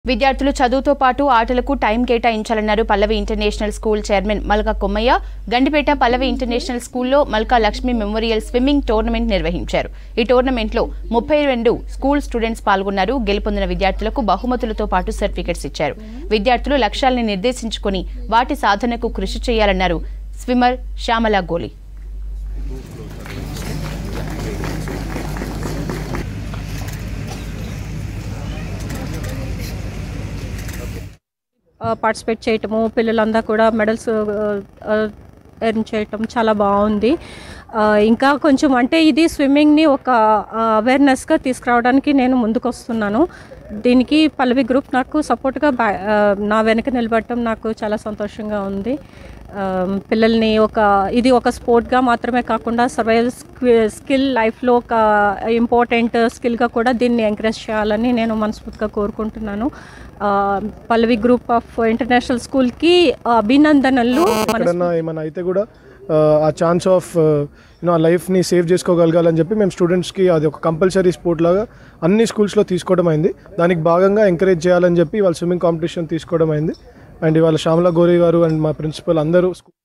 విద్యార్థులు చదువుతో పాటు ఆటలకు టైం కేటాయించాలన్నారు Pallavi international school chairman Malka Kommaiah Gandipet Pallavi international స్కూల్లో Malka Lakshmi memorial swimming tournament నిర్వహించారు ఈ టోర్నమెంట్లో ముప్పై రెండు స్కూల్ స్టూడెంట్స్ పాల్గొన్నారు గెలుపొందిన విద్యార్థులకు బహుమతులతో పాటు సర్టిఫికెట్స్ ఇచ్చారు విద్యార్థులు లక్ష్యాల్ని నిర్దేశించుకుని వాటి సాధనకు కృషి చేయాలన్నారు స్విమ్మర్ శ్యామల గోలి పార్టిసిపేట్ చేయటము పిల్లలంతా కూడా మెడల్స్ ఎర్న్ చేయటం చాలా బాగుంది ఆ, ఇంకా కొంచెం అంటే ఇది స్విమ్మింగ్ని ఒక అవేర్నెస్గా తీసుకురావడానికి నేను ముందుకు వస్తున్నాను దీనికి పల్లవి గ్రూప్ నాకు సపోర్ట్గా బ్యా ఆ, నా వెనక నిలబడటం నాకు చాలా సంతోషంగా ఉంది ఆ, పిల్లల్ని ఒక ఇది ఒక స్పోర్ట్గా మాత్రమే కాకుండా సర్వైవల్ స్కిల్ లైఫ్లో ఒక ఇంపార్టెంట్ స్కిల్గా కూడా దీన్ని ఎంకరేజ్ చేయాలని నేను మనస్ఫూర్తిగా కోరుకుంటున్నాను ఆ, పల్లవి గ్రూప్ ఆఫ్ ఇంటర్నేషనల్ స్కూల్కి అభినందనలు ఎక్కడన్నా ఏమైనా అయితే కూడా ఆ, ఆ ఛాన్స్ ఆఫ్ యూనో ఆ లైఫ్ని సేవ్ చేసుకోగలగాలని చెప్పి మేము స్టూడెంట్స్కి అది ఒక కంపల్సరీ స్పోర్ట్ లాగా అన్ని స్కూల్స్లో తీసుకోవడం అయింది దానికి భాగంగా ఎంకరేజ్ చేయాలని చెప్పి వాళ్ళ స్విమ్మింగ్ కాంపిటీషన్ తీసుకోవడం అయింది అండ్ ఇవాళ శ్యామల గోరి గారు అండ్ మా ప్రిన్సిపల్ అందరూ